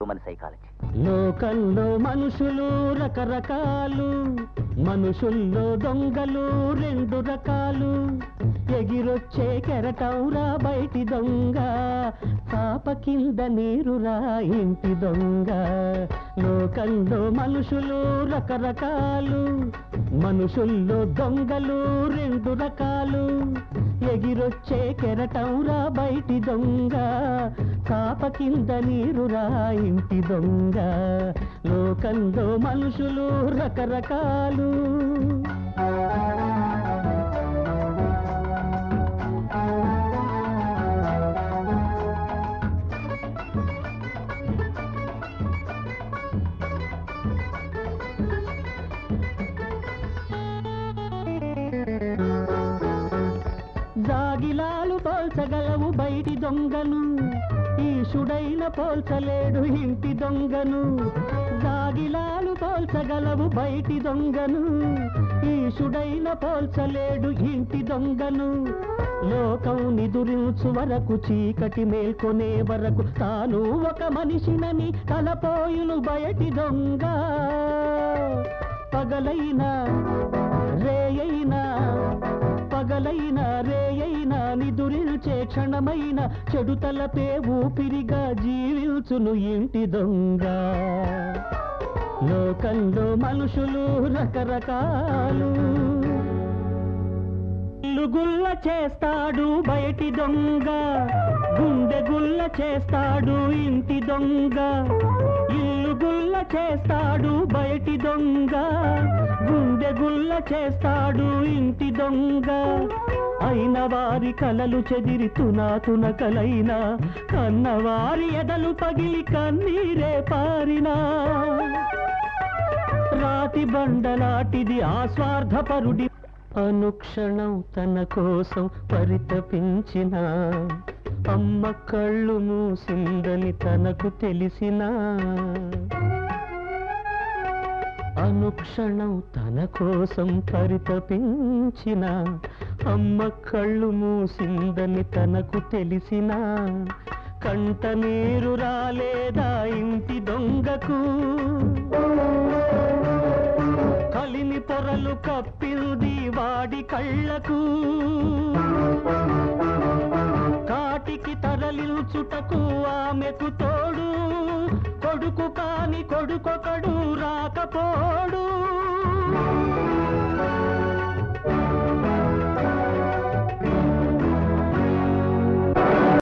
human psychology లోకంలో మనుషులు రకరకాలు మనుషుల్లో దొంగలు రెండు రకాలు ఎగిరొచ్చే కెరటౌరా బయటి దొంగ పాప కింద నీరురా ఇంటి దొంగ లోకంలో మనుషులు రకరకాలు మనుషుల్లో దొంగలు రెండు రకాలు ఎగిరొచ్చే కెరటంరా బయటి దొంగ కాప కింద నీరురా ఇంటి దొంగ లోకంలో మనుషులు రకరకాలు జాగిలాలు పోల్చగలవు బయటి దొంగను ఈశుడైన పోల్చలేడు ఇంటి దొంగను జాగిలాలు పోల్చగలవు బయటి దొంగను ఈశుడైన పోల్చలేడు ఇంటి దొంగను లోకం నిదురించు వరకు చీకటి మేల్కొనే వరకు తాను ఒక మనిషినని తలపోయును బయటి దొంగ పగలైనా రేయైనా పగలైన రేయైన నిదురిల్చే క్షణమైన చెడు తలపే ఊపిరిగా జీవించును ఇంటి దొంగ లోకంలో మనుషులు రకరకాలు ఇల్లు గుల్ల చేస్తాడు బయటి దొంగ గుండె గుల్ల చేస్తాడు ఇంటి దొంగ ఇల్లు గుల్ల చేస్తాడు బయటి దొంగ గుండె గుల్ల చేస్తాడు ఇంటి దొంగ అయిన వారి కలలు చెదిరి తునాతున కలైనా కన్నవారి ఎదలు పగిలి కన్నీరే పారినా రాతి బండలాటిది ఆ స్వార్థపరుడి అనుక్షణం తన కోసం పరితపించిన అమ్మ కళ్ళు మూసిందని తనకు తెలిసినా అనుక్షణం తన కోసం పరితపించిన అమ్మ కళ్ళు మూసిందని తనకు తెలిసినా కంట నీరు రాలేదా ఇంటి దొంగకు కలిమి పొరలు కప్పింది వాడి కళ్ళకు కాటికి తరలించుటకు ఆమెకు తోడు కొడుకు కాని కొడుకొకడు రాకపోడు